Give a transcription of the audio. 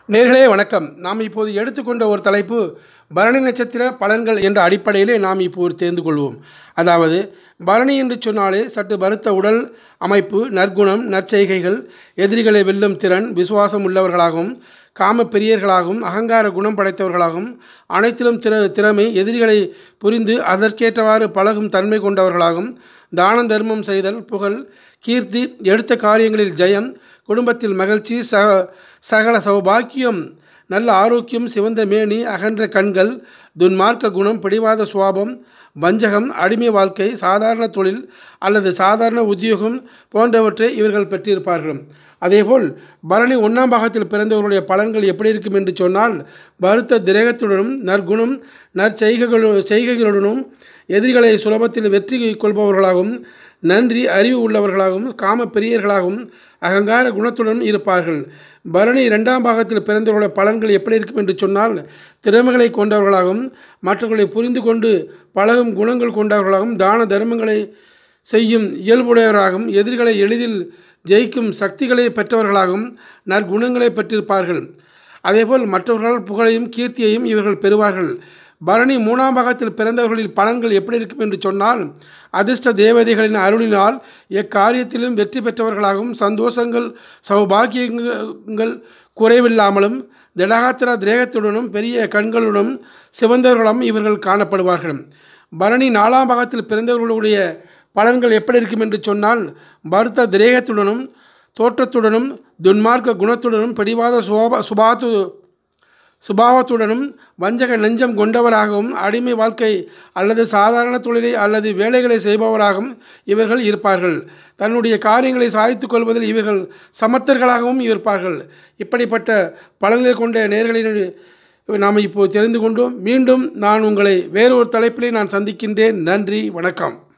நேர்களே வணக்கம் நாம் இப்போது எடுத்துக்கொண்ட ஒரு தலைப்பு பரணி நட்சத்திர பலன்கள் என்ற அடிப்படையிலே நாம் இப்போது தெரிந்து கொள்வோம் அதாவது பரணி என்று சொன்னாலே சற்று பருத்த உடல் அமைப்பு நற்குணம் நற்செய்கைகள் எதிரிகளை வெல்லும் திறன் விசுவாசம் உள்ளவர்களாகவும் காம பிரியர்களாகவும் அகங்கார குணம் படைத்தவர்களாகவும் அனைத்திலும் திற திறமை எதிரிகளை புரிந்து அதற்கேற்றவாறு பழகும் தன்மை கொண்டவர்களாகவும் தான தர்மம் செய்தல் புகழ் கீர்த்தி எடுத்த காரியங்களில் ஜெயம் குடும்பத்தில் மகிழ்ச்சி சக சகல சௌபாக்கியம் நல்ல ஆரோக்கியம் சிவந்த மேனி அகன்ற கண்கள் துன்மார்க்க குணம் பிடிவாத சுவாபம் வஞ்சகம் அடிமை வாழ்க்கை சாதாரண தொழில் அல்லது சாதாரண உத்தியோகம் போன்றவற்றை இவர்கள் பெற்றிருப்பார்கள் அதேபோல் பரணி ஒன்றாம் பாகத்தில் பிறந்தவர்களுடைய பலன்கள் எப்படி இருக்கும் என்று சொன்னால் பருத்த திரேகத்துடனும் நற்குணம் நற்செய்கைகளு செய்கைகளுடனும் எதிரிகளை சுலபத்தில் வெற்றி கொள்பவர்களாகவும் நன்றி அறிவு உள்ளவர்களாகவும் காம பிரியர்களாகவும் அகங்கார குணத்துடன் இருப்பார்கள் பரணி இரண்டாம் பாகத்தில் பிறந்தவர்களுடைய பலன்கள் எப்படி இருக்கும் என்று சொன்னால் திறமைகளை கொண்டவர்களாகவும் மற்றவர்களை புரிந்து கொண்டு பழகும் குணங்கள் கொண்டவர்களாகவும் தான தர்மங்களை செய்யும் இயல்புடையவராகவும் எதிரிகளை எளிதில் ஜெயிக்கும் சக்திகளை பெற்றவர்களாகவும் நற்குணங்களை பெற்றிருப்பார்கள் அதேபோல் மற்றவர்களால் புகழையும் கீர்த்தியையும் இவர்கள் பெறுவார்கள் பரணி மூணாம் பாகத்தில் பிறந்தவர்களின் பலன்கள் எப்படி இருக்கும் என்று சொன்னால் அதிர்ஷ்ட தேவதைகளின் அருளினால் எக்காரியத்திலும் வெற்றி பெற்றவர்களாகவும் சந்தோஷங்கள் சௌபாகியங்கள் குறைவில்லாமலும் திடகாத்திர திரேகத்துடனும் பெரிய கண்களுடனும் சிவந்தவர்களும் இவர்கள் காணப்படுவார்கள் பரணி நாலாம் பாகத்தில் பிறந்தவர்களுடைய பலன்கள் எப்படி இருக்கும் என்று சொன்னால் பருத்த திரேகத்துடனும் தோற்றத்துடனும் துன்மார்க்க குணத்துடனும் பிடிவாத சுபா சுபாத்து சுபாவத்துடனும் வஞ்சக நெஞ்சம் கொண்டவராகவும் அடிமை வாழ்க்கை அல்லது சாதாரண தொழிலை அல்லது வேலைகளை செய்பவராகவும் இவர்கள் இருப்பார்கள் தன்னுடைய காரியங்களை சாதித்து கொள்வதில் இவர்கள் சமத்தர்களாகவும் இருப்பார்கள் இப்படிப்பட்ட பலன்களை கொண்ட நேர்களின் நாம் இப்போது தெரிந்து கொண்டோம் மீண்டும் நான் உங்களை வேறொரு தலைப்பிலே நான் சந்திக்கின்றேன் நன்றி வணக்கம்